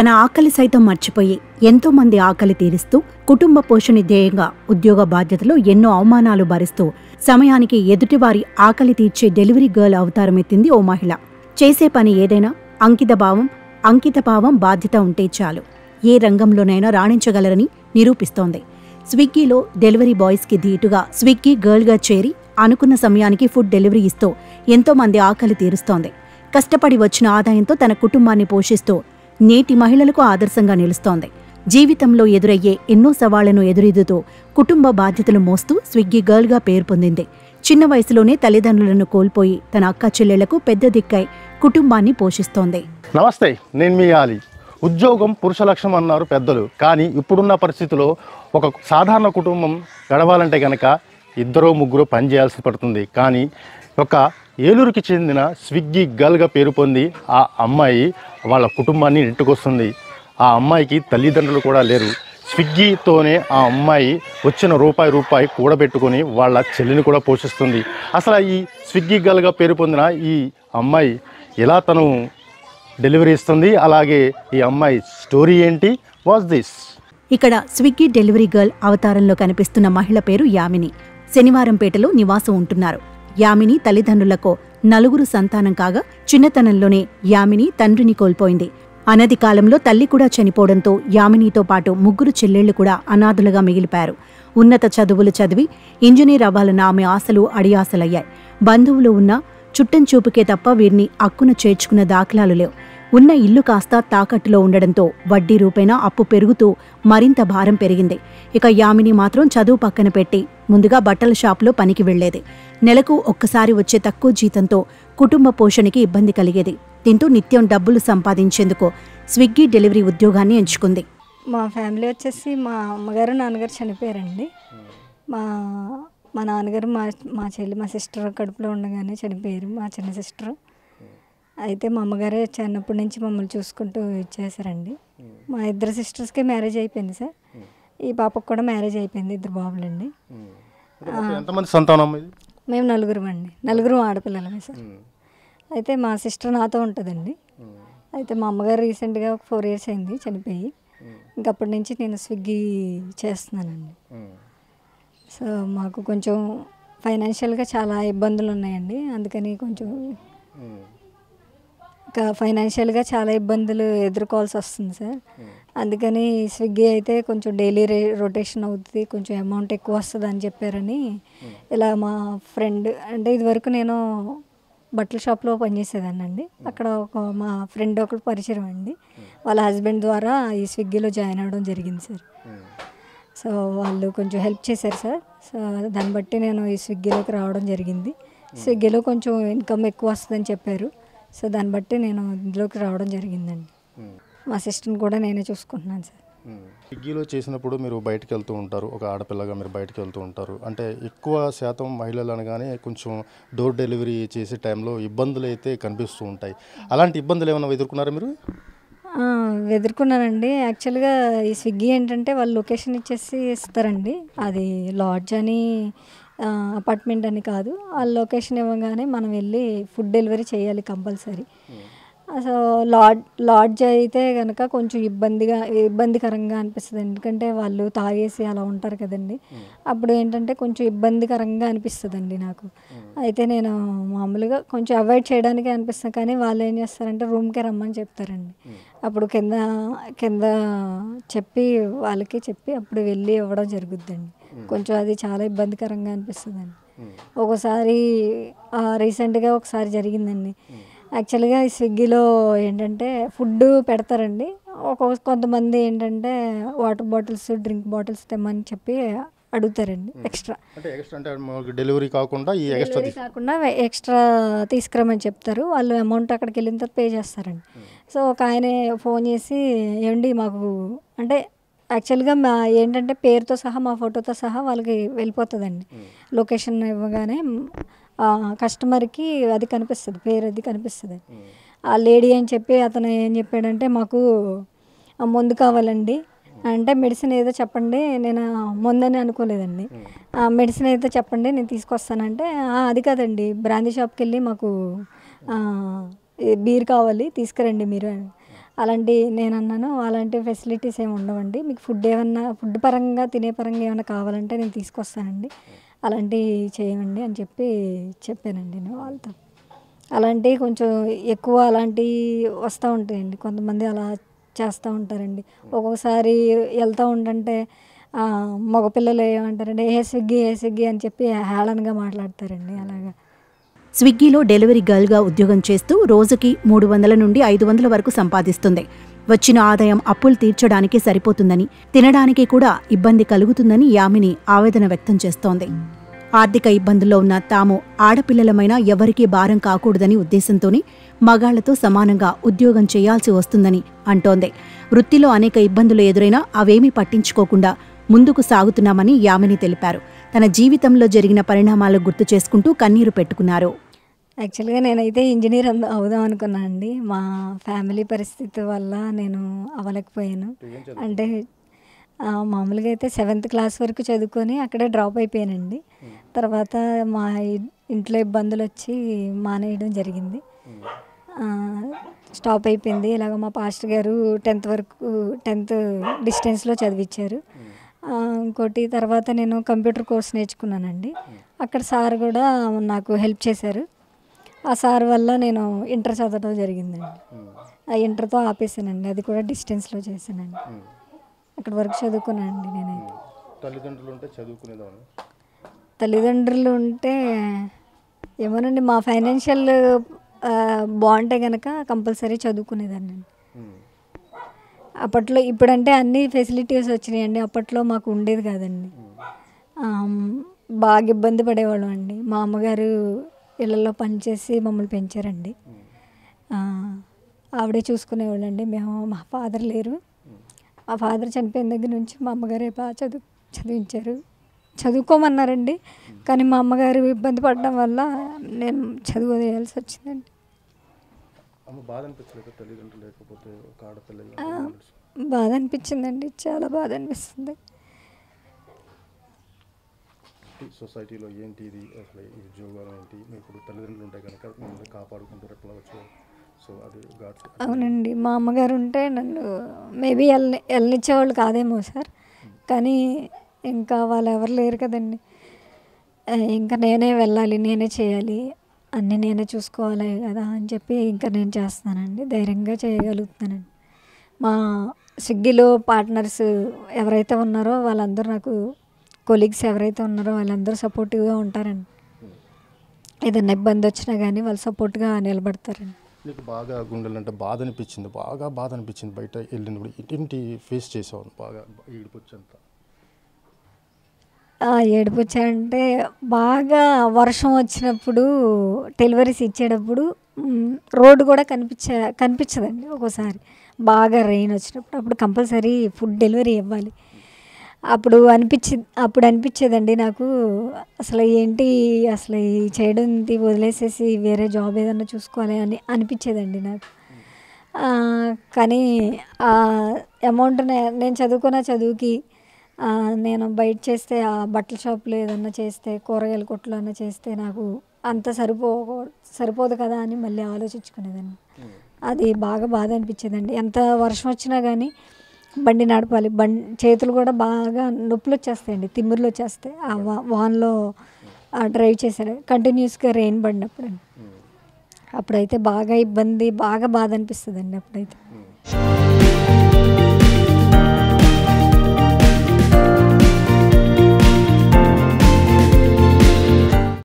తన ఆకలి సైతం మర్చిపోయి ఎంతో మంది ఆకలి తీరుస్తూ కుటుంబ పోషణ ధ్యేయంగా ఉద్యోగ బాధ్యతలో ఎన్నో అవమానాలు భరిస్తూ సమయానికి ఎదుటివారి ఆకలి తీర్చే డెలివరీ గర్ల్ అవతారం ఎత్తింది ఓ మహిళ చేసే పని ఏదైనా అంకితభావం అంకితభావం బాధ్యత ఉంటే చాలు ఏ రంగంలోనైనా రాణించగలరని నిరూపిస్తోంది స్విగ్గీలో డెలివరీ బాయ్స్కి ధీటుగా స్విగ్గీ గర్ల్గా చేరి అనుకున్న సమయానికి ఫుడ్ డెలివరీ ఇస్తూ ఎంతో మంది ఆకలి తీరుస్తోంది కష్టపడి వచ్చిన ఆదాయంతో తన కుటుంబాన్ని పోషిస్తూ నేటి మహిళలకు ఆదర్శంగా నిలుస్తోంది జీవితంలో ఎదురయ్యే ఎన్నో సవాళ్లను ఎదురెదుతూ కుటుంబ బాధ్యతలు మోస్తూ స్విగ్గీ గర్ల్గా పేరు పొందింది చిన్న వయసులోనే తల్లిదండ్రులను కోల్పోయి తన అక్క చెల్లెళ్లకు పెద్ద దిక్కై కుటుంబాన్ని పోషిస్తోంది నమస్తే నేను మీ ఆలి ఉద్యోగం పురుష లక్ష్యం అన్నారు పెద్దలు కానీ ఇప్పుడున్న పరిస్థితిలో ఒక సాధారణ కుటుంబం గడవాలంటే కనుక ఇద్దరు ముగ్గురు పని చేయాల్సి పడుతుంది కానీ ఒక ఏలూరుకి చెందిన స్విగ్గీ గర్ల్గా పేరు పొంది ఆ అమ్మాయి వాళ్ళ కుటుంబాన్ని నెట్టుకొస్తుంది ఆ అమ్మాయికి తల్లిదండ్రులు కూడా లేరు స్విగ్గీతోనే ఆ అమ్మాయి వచ్చిన రూపాయి రూపాయి కూడబెట్టుకొని వాళ్ళ చెల్లిని కూడా పోషిస్తుంది అసలు ఈ స్విగ్గీ గర్ల్గా పేరు పొందిన ఈ అమ్మాయి ఎలా తను డెలివరీ ఇస్తుంది అలాగే ఈ అమ్మాయి స్టోరీ ఏంటి వాజ్ దిస్ ఇక్కడ స్విగ్గీ డెలివరీ గర్ల్ అవతారంలో కనిపిస్తున్న మహిళ పేరు యామిని శనివారంపేటలో నివాసం ఉంటున్నారు యామిని తల్లిదండ్రులకు నలుగురు సంతానం కాగా చిన్నతనంలోనే యామిని తండ్రిని కోల్పోయింది అనతి కాలంలో తల్లి కూడా చనిపోవడంతో యామినితో పాటు ముగ్గురు చెల్లెళ్లు కూడా అనాథులుగా మిగిలిపారు ఉన్నత చదువులు చదివి ఇంజనీర్ అవ్వాలన్న ఆమె ఆశలు అడియాసలయ్యాయి బంధువులు ఉన్న చుట్టం చూపుకే తప్ప వీరిని అక్కున చేర్చుకున్న దాఖలాలు లేవు ఉన్న ఇల్లు కాస్త తాకట్టులో ఉండడంతో వడ్డీ రూపేణా అప్పు పెరుగుతూ మరింత భారం పెరిగింది ఇక యామిని మాత్రం చదువు పక్కన పెట్టి ముందుగా బట్టల షాపులో పనికి వెళ్లేది నెలకు ఒక్కసారి వచ్చే తక్కువ జీతంతో కుటుంబ పోషణకి ఇబ్బంది కలిగేది దీంతో నిత్యం డబ్బులు సంపాదించేందుకు స్విగ్గీ డెలివరీ ఉద్యోగాన్ని ఎంచుకుంది మా ఫ్యామిలీ వచ్చేసి మా అమ్మగారు నాన్నగారు చనిపోయారండి మా మా నాన్నగారు మా మా చెల్లి మా సిస్టర్ కడుపులో ఉండగానే చనిపోయారు మా చిన్న సిస్టర్ అయితే మా అమ్మగారే చిన్నప్పటి నుంచి మమ్మల్ని చూసుకుంటూ ఇచ్చేసారండి మా ఇద్దరు సిస్టర్స్కి మ్యారేజ్ అయిపోయింది సార్ ఈ పాపకు కూడా మ్యారేజ్ అయిపోయింది ఇద్దరు బాబులండి ఎంతమంది సంతానం ఇది మేము నలుగురు అండి నలుగురు ఆడపిల్లలమే సార్ అయితే మా సిస్టర్ నాతో ఉంటుందండి అయితే మా అమ్మగారు రీసెంట్గా ఒక ఫోర్ ఇయర్స్ అయింది చనిపోయి ఇంకప్పటి నుంచి నేను స్విగ్గీ చేస్తున్నానండి సో మాకు కొంచెం ఫైనాన్షియల్గా చాలా ఇబ్బందులు ఉన్నాయండి అందుకని కొంచెం ఇంకా ఫైనాన్షియల్గా చాలా ఇబ్బందులు ఎదుర్కోవాల్సి వస్తుంది సార్ అందుకని స్విగ్గీ అయితే కొంచెం డైలీ రే రొటేషన్ అవుతుంది కొంచెం అమౌంట్ ఎక్కువ వస్తుంది అని చెప్పారని ఇలా మా ఫ్రెండ్ అంటే ఇదివరకు నేను బట్టల షాప్లో పనిచేసేదాన్ని అండి అక్కడ ఒక మా ఫ్రెండ్ ఒకటి పరిచయం అండి వాళ్ళ హస్బెండ్ ద్వారా ఈ స్విగ్గీలో జాయిన్ అవ్వడం జరిగింది సార్ సో వాళ్ళు కొంచెం హెల్ప్ చేశారు సార్ సో దాన్ని బట్టి నేను ఈ స్విగ్గీలోకి రావడం జరిగింది స్విగ్గీలో కొంచెం ఇన్కమ్ ఎక్కువ వస్తుందని చెప్పారు సో దాన్ని బట్టి నేను ఇందులోకి రావడం జరిగిందండి మా సిస్టర్ని కూడా నేనే చూసుకుంటున్నాను సార్ స్విగ్గీలో చేసినప్పుడు మీరు బయటకు వెళ్తూ ఉంటారు ఒక ఆడపిల్లగా మీరు బయటకు వెళ్తూ ఉంటారు అంటే ఎక్కువ శాతం మహిళలు అనగానే కొంచెం డోర్ డెలివరీ చేసే టైంలో ఇబ్బందులు అయితే కనిపిస్తూ ఉంటాయి అలాంటి ఇబ్బందులు ఏమైనా ఎదుర్కొన్నారా మీరు ఆ, ఎదుర్కొన్నానండి యాక్చువల్గా ఈ స్విగ్గీ ఏంటంటే వాళ్ళు లొకేషన్ ఇచ్చేసి ఇస్తారండి అది లాడ్జ్ అని ఆ, అపార్ట్మెంట్ అని కాదు ఆ లొకేషన్ ఇవ్వగానే మనం వెళ్ళి ఫుడ్ డెలివరీ చేయాలి కంపల్సరీ సో లాడ్ లాడ్జ్ అయితే కనుక కొంచెం ఇబ్బందిగా ఇబ్బందికరంగా అనిపిస్తుంది ఎందుకంటే వాళ్ళు తాగేసి అలా ఉంటారు కదండి అప్పుడు ఏంటంటే కొంచెం ఇబ్బందికరంగా అనిపిస్తుందండి నాకు అయితే నేను మామూలుగా కొంచెం అవాయిడ్ చేయడానికి అనిపిస్తుంది కానీ వాళ్ళు ఏం చేస్తారంటే రూమ్కే రమ్మని చెప్తారండి అప్పుడు కింద కింద చెప్పి వాళ్ళకి చెప్పి అప్పుడు వెళ్ళి ఇవ్వడం జరుగుద్దండి కొంచెం అది చాలా ఇబ్బందికరంగా అనిపిస్తుందండి ఒక్కోసారి రీసెంట్గా ఒకసారి జరిగిందండి యాక్చువల్గా ఈ స్విగ్గీలో ఏంటంటే ఫుడ్ పెడతారండి ఒక కొంతమంది ఏంటంటే వాటర్ బాటిల్స్ డ్రింక్ బాటిల్స్ తెమ్మని చెప్పి అడుగుతారండి ఎక్స్ట్రా అంటే ఎక్స్ట్రా అంటే మాకు డెలివరీ కాకుండా ఈ ఎక్స్ట్రా డెలివరీ కాకుండా ఎక్స్ట్రా తీసుకురమని చెప్తారు వాళ్ళు అమౌంట్ అక్కడికి వెళ్ళిన తర్వాత పే చేస్తారండి సో ఒక ఆయన ఫోన్ చేసి ఏమండి మాకు అంటే యాక్చువల్గా మా ఏంటంటే పేరుతో సహా మా ఫోటోతో సహా వాళ్ళకి వెళ్ళిపోతుందండి లొకేషన్ ఇవ్వగానే ఆ కస్టమర్కి అది కనిపిస్తుంది పేరు అది కనిపిస్తుంది ఆ లేడీ అని చెప్పి అతను ఏం చెప్పాడంటే మాకు ఆ మందు కావాలండి అంటే మెడిసిన్ ఏదో చెప్పండి నేను ముందని అనుకోలేదండి ఆ మెడిసిన్ ఏదో చెప్పండి నేను తీసుకొస్తానంటే "ఆ, అది కాదండి బ్రాందీ షాప్కి వెళ్ళి మాకు ఆ, ఈ బీర్ కావాలి తీసుకురండి మీరు అని అలాంటి నేను అన్నాను అలాంటి ఫెసిలిటీస్ ఏమి ఉండవండి మీకు ఫుడ్ ఏమన్నా ఫుడ్ పరంగా తినే పరంగా ఏమైనా కావాలంటే నేను తీసుకొస్తానండి అలాంటివి చేయండి అని చెప్పి చెప్పానండి నేను వాళ్ళతో అలాంటివి కొంచెం ఎక్కువ అలాంటివి వస్తూ ఉంటాయండి కొంతమంది అలా చేస్తూ ఉంటారండి ఒక్కొక్కసారి వెళ్తూ ఉంటుంటే ఆ, మగపిల్లలు ఏమంటారంటే ఏ స్విగ్గీ ఏ స్విగ్గీ అని చెప్పి హేళనగా మాట్లాడతారండి అలాగా స్విగ్గీలో డెలివరీ గర్ల్గా ఉద్యోగం చేస్తూ రోజుకి మూడు వందల నుండి ఐదు వందల వరకు సంపాదిస్తుంది వచ్చిన ఆదాయం అప్పులు తీర్చడానికి సరిపోతుందని తినడానికి కూడా ఇబ్బంది కలుగుతుందని యామిని ఆవేదన వ్యక్తం చేస్తోంది ఆర్థిక ఇబ్బందుల్లో ఉన్న తాము ఆడపిల్లలమైనా ఎవరికీ భారం కాకూడదని ఉద్దేశంతోనే మగాళ్లతో సమానంగా ఉద్యోగం చేయాల్సి వస్తుందని అంటోంది వృత్తిలో అనేక ఇబ్బందులు ఎదురైనా అవేమీ పట్టించుకోకుండా ముందుకు సాగుతున్నామని యామిని తెలిపారు తన జీవితంలో జరిగిన పరిణామాలు గుర్తు చేసుకుంటూ కన్నీరు పెట్టుకున్నారు యాక్చువల్గా నేనైతే ఇంజనీర్ అంద- అవుదాం అనుకున్నాను అండి మా ఫ్యామిలీ పరిస్థితి వల్ల నేను అవ్వలేకపోయాను అంటే ఆ, మామూలుగా అయితే సెవెంత్ క్లాస్ వరకు చదువుకొని అక్కడే డ్రాప్ అయిపోయానండి తర్వాత మా ఇ- ఇంట్లో ఇబ్బందులు వచ్చి మానేయడం జరిగింది ఆ, స్టాప్ అయిపోయింది ఇలాగ మా పాస్టర్ గారు టెన్త్ వరకు టెన్త్ డిస్టెన్స్లో చదివించారు ఆ, ఇంకోటి తర్వాత నేను కంప్యూటర్ కోర్స్ నేర్చుకున్నానండి అక్కడ సార్ కూడా నాకు హెల్ప్ చేశారు ఆ సార్ వల్ల నేను ఇంటర్ చదవడం జరిగిందండి ఆ ఇంటర్తో ఆపేసానండి అది కూడా డిస్టెన్స్లో చేశానండి అక్కడ వరకు చదువుకున్నానండి నేనైతే తల్లిదండ్రులు ఉంటే చదువుకునేదాన్ని తల్లిదండ్రులు ఉంటే ఏమోనండి మా ఫైనాన్షియల్ బాగుంటే కనుక కంపల్సరీ చదువుకునేదాన్ని అప్పట్లో ఇప్పుడంటే అన్ని ఫెసిలిటీస్ వచ్చినాయండి అప్పట్లో మాకు ఉండేది కాదండి ఆమ్, బాగా ఇబ్బంది పడేవాళ్ళం అండి మా అమ్మగారు ఇళ్ళల్లో పనిచేసి మమ్మల్ని పెంచారండి ఆ, ఆవిడే చూసుకునేవాళ్ళండి మేము మా ఫాదర్ లేరు మా ఫాదర్ చనిపోయిన దగ్గర నుంచి మా అమ్మగారే బాగా చదువు చదివించారు చదువుకోమన్నారండి కానీ మా అమ్మగారు ఇబ్బంది పడడం వల్ల నేను చదువు వదిలేయాల్సి వచ్చిందండి అమ్మ బాధ అనిపించలేదు తల్లిదండ్రులు లేకపోతే ఒక ఆడపిల్ల ఆ, బాధ అనిపించిందండి చాలా బాధ అనిపిస్తుంది సొసైటీలో ఏంటి ఇది అసలు ఈ ఉద్యోగాలు ఏంటి మీ ఇప్పుడు తల్లిదండ్రులు ఉంటే కనుక మిమ్మల్ని కాపాడుకుంటారు ఎట్లా వచ్చు సో అది గాడ్స్ అవునండి మా అమ్మగారు ఉంటే నన్ను మేబీ వెళ్ళ వెళ్ళనిచ్చేవాళ్ళు కాదేమో సార్ కానీ ఇంకా వాళ్ళు ఎవరు లేరు కదండి ఆ, ఇంకా నేనే వెళ్ళాలి నేనే చేయాలి అన్నీ నేనే చూసుకోవాలి కదా అని చెప్పి ఇంకా నేను చేస్తానండి ధైర్యంగా చేయగలుగుతున్నానండి మా స్విగ్గీలో పార్ట్నర్స్ ఎవరైతే ఉన్నారో వాళ్ళందరూ నాకు కొలీగ్స్ ఎవరైతే ఉన్నారో వాళ్ళందరూ సపోర్టివ్గా ఉంటారండి ఏదైనా ఇబ్బంది వచ్చినా కానీ వాళ్ళు సపోర్ట్గా నిలబడతారండి నీకు బాగా గుండెలు అంటే బాధ అనిపించింది బాగా బాధ అనిపించింది బయట వెళ్ళినప్పుడు ఇంటి ఫేస్ చేసావు బాగా ఈడిపోచ్చంత ఆ, ఏడుపు వచ్చాయంటే బాగా వర్షం వచ్చినప్పుడు డెలివరీస్ ఇచ్చేటప్పుడు మ్, రోడ్డు కూడా కనిపించ కనిపించదండి ఒక్కోసారి బాగా రెయిన్ వచ్చినప్పుడు అప్పుడు కంపల్సరీ ఫుడ్ డెలివరీ ఇవ్వాలి అప్పుడు అనిపించి అప్పుడు అనిపించేదండి నాకు అసలు ఏంటి అసలు ఈ చేయడం ఇది వదిలేసేసి వేరే జాబ్ ఏదన్నా చూసుకోవాలి అని అనిపించేదండి నాకు ఆ, కానీ ఆ అమౌంట్ నేను చదువుకున్న చదువుకి ఆ, నేను బయట చేస్తే ఆ బట్టల షాప్లో ఏదన్నా చేస్తే కూరగాయల కొట్లో అన్నా చేస్తే నాకు అంత సరిపో సరిపోదు కదా అని మళ్ళీ ఆలోచించుకునేదాన్ని అది బాగా బాధ అనిపించేదండి ఎంత వర్షం వచ్చినా కానీ బండి నడపాలి బండి చేతులు కూడా బాగా నొప్పులు వచ్చేస్తాయండి తిమ్మిర్లు వచ్చేస్తాయి ఆ వా వాన్లో డ్రైవ్ చేశాడు కంటిన్యూస్గా రెయిన్ పడినప్పుడు అప్పుడైతే బాగా ఇబ్బంది బాగా బాధ అనిపిస్తుందండి అప్పుడైతే